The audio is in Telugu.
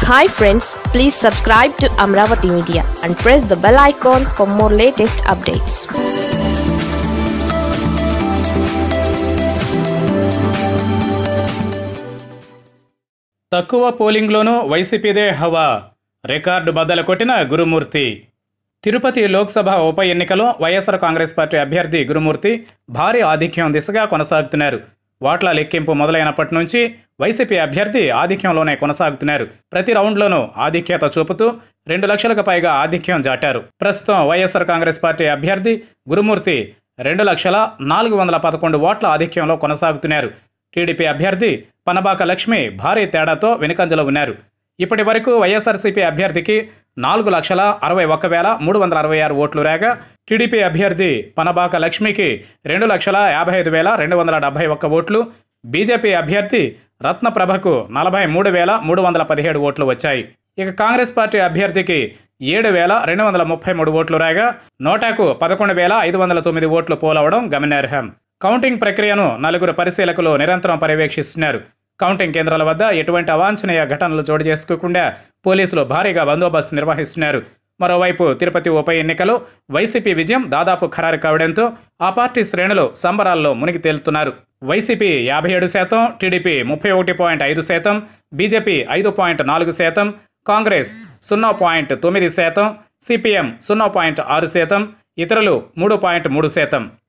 hi friends please subscribe to Amaravati media and press the bell icon for more latest updates తక్కువ పోలింగ్లోనూ వైసీపీదే హవా రికార్డు బద్దలు కొట్టిన గురుమూర్తి తిరుపతి లోక్సభ ఉప ఎన్నికలో వైఎస్ఆర్ కాంగ్రెస్ పార్టీ అభ్యర్థి గురుమూర్తి భారీ ఆధిక్యం దిశగా కొనసాగుతున్నారు ఓట్ల లెక్కింపు మొదలైనప్పటి నుంచి వైసీపీ అభ్యర్థి ఆధిక్యంలోనే కొనసాగుతున్నారు ప్రతి రౌండ్లోనూ ఆధిక్యత చూపుతూ రెండు లక్షలకు పైగా ఆధిక్యం జాటారు ప్రస్తుతం వైఎస్ఆర్ కాంగ్రెస్ పార్టీ అభ్యర్థి గురుమూర్తి రెండు లక్షల నాలుగు వందల పదకొండు ఓట్ల ఆధిక్యంలో కొనసాగుతున్నారు టీడీపీ అభ్యర్థి పనబాక లక్ష్మి భారీ తేడాతో వెనుకంజలో ఉన్నారు ఇప్పటి వరకు వైఎస్ఆర్సీపీ అభ్యర్థికి నాలుగు లక్షల అరవై ఒక్క వేల మూడు వందల అరవై ఆరు ఓట్లు రాగా టీడీపీ అభ్యర్థి పనబాక లక్ష్మికి రెండు లక్షల యాభై ఐదు వేల రెండు వందల డెబ్బై ఒక్క ఓట్లు బీజేపీ అభ్యర్థి రత్నప్రభకు నలభై మూడు వేల మూడు వందల పదిహేడు ఓట్లు వచ్చాయి ఇక కాంగ్రెస్ పార్టీ అభ్యర్థికి ఏడు వేల రెండు వందల ముప్పై మూడు ఓట్లు రాగా నోటాకు పదకొండు వేల ఐదు వందల తొమ్మిది ఓట్లు పోలవడం గమనార్హం కౌంటింగ్ ప్రక్రియను నలుగురు పరిశీలకులు నిరంతరం పర్యవేక్షిస్తున్నారు కౌంటింగ్ కేంద్రాల వద్ద ఎటువంటి అవాంఛనీయ ఘటనలు చోటు చేసుకోకుండా పోలీసులు భారీగా బందోబస్తు నిర్వహిస్తున్నారు మరోవైపు తిరుపతి ఉప ఎన్నికలో వైసీపీ విజయం దాదాపు ఖరారు కావడంతో ఆ పార్టీ శ్రేణులు సంబరాల్లో మునిగి తేలుతున్నారు వైసీపీ యాభై ఏడు శాతం టీడీపీ ముప్పై ఒకటి పాయింట్ ఐదు శాతం బీజేపీ ఐదు పాయింట్ నాలుగు శాతం కాంగ్రెస్ సున్నా పాయింట్ తొమ్మిది శాతం సిపిఎం సున్నా పాయింట్ ఆరు శాతం ఇతరులు మూడు పాయింట్ మూడు శాతం